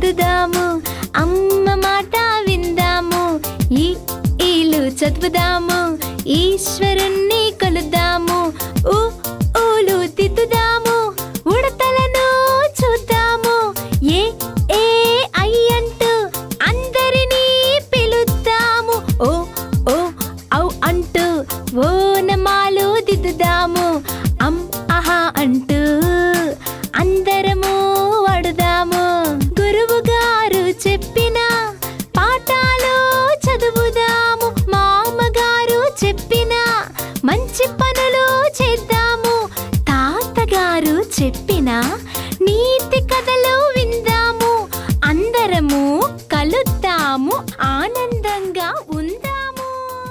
దిద్దుదాము అమ్మ మాట విందాము ఈ ఈలు చదువుదాము ఈశ్వరుణ్ణి కొలుద్దాము ఊ ఊలు దిద్దుదాము ఉడతలను చూద్దాము ఏ ఏ ఐ అంటూ అందరినీ పిలుద్దాము ఓ ఓ ఔ అంటూ ఓనమాలు దిద్దుదాము అం అహా అంటూ అందరము వాడుదాము గురువు గారు చెప్పిన పాఠాలు చదువుదాము మామగారు చెప్పిన మంచి పనులు చేద్దాము తాతగారు చెప్పిన నీతి కథలు విందాము అందరము కలుద్దాము ఆనందంగా ఉందాము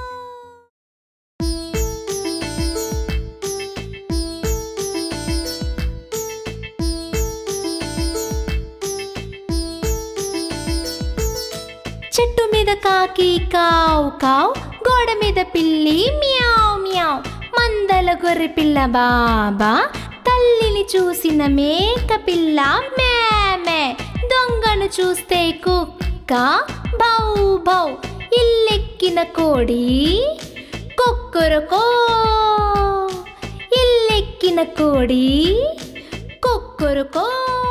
చెట్టు మీద కాకి కావు కావు గోడ మీద పిల్లి మ్యావ్ మ్యావ్ మందల గొర్రె పిల్ల బాబా తల్లిని చూసిన మేక పిల్ల మే మే దొంగను చూస్తే కుక్క బౌ బౌ ఇల్లెక్కిన కోడి కొక్కరకో ఇల్లెక్కిన కోడి కొక్కరకో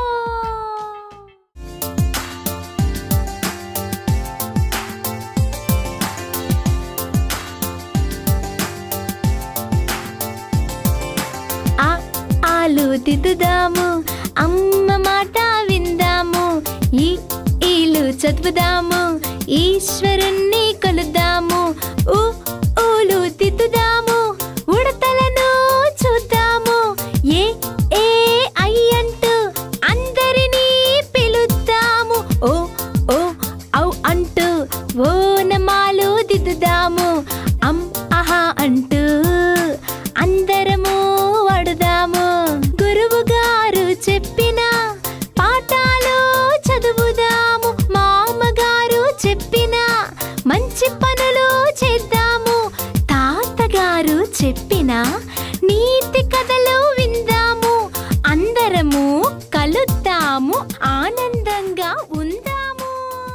ఆ ఆలు దిద్దుదాము అమ్మ మాట విందాము ఈ ఈలు చదువుదాము ఈశ్వరుణ్ణి కొలుద్దాము ఊ ఊలు దిద్దుదాము ఉడతలను చూద్దాము ఏ ఏ ఐ అంటూ అందరినీ పిలుద్దాము ఓ ఓ ఔ అంటూ ఓనమాలు దిద్దుదాము అం అహా అంటూ అందరము వాడుదాము గురువు గారు చెప్పిన పాఠాలు చదువుదాము మామగారు చెప్పిన మంచి పనులు చేద్దాము తాతగారు చెప్పిన నీతి కథలు విందాము అందరము కలుద్దాము ఆనందంగా ఉందాము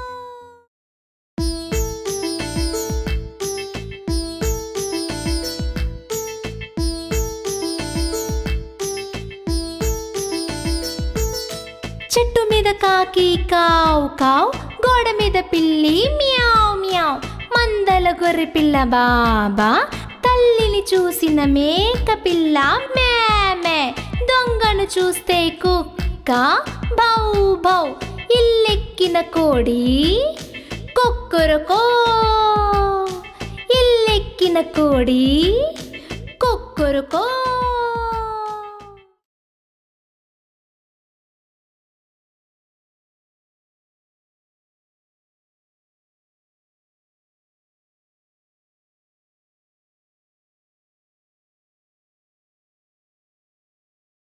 చెట్టు మీద కాకి కావు కావు గోడ మీద పిల్లి మ్యావ్ మ్యావ్ మందల గొర్రె పిల్ల బాబా తల్లిని చూసిన మేక పిల్ల మే మే దొంగను చూస్తే కుక్క బౌ బౌ ఇల్లెక్కిన కోడి కొక్కరకో ఇల్లెక్కిన కోడి కొక్కరకో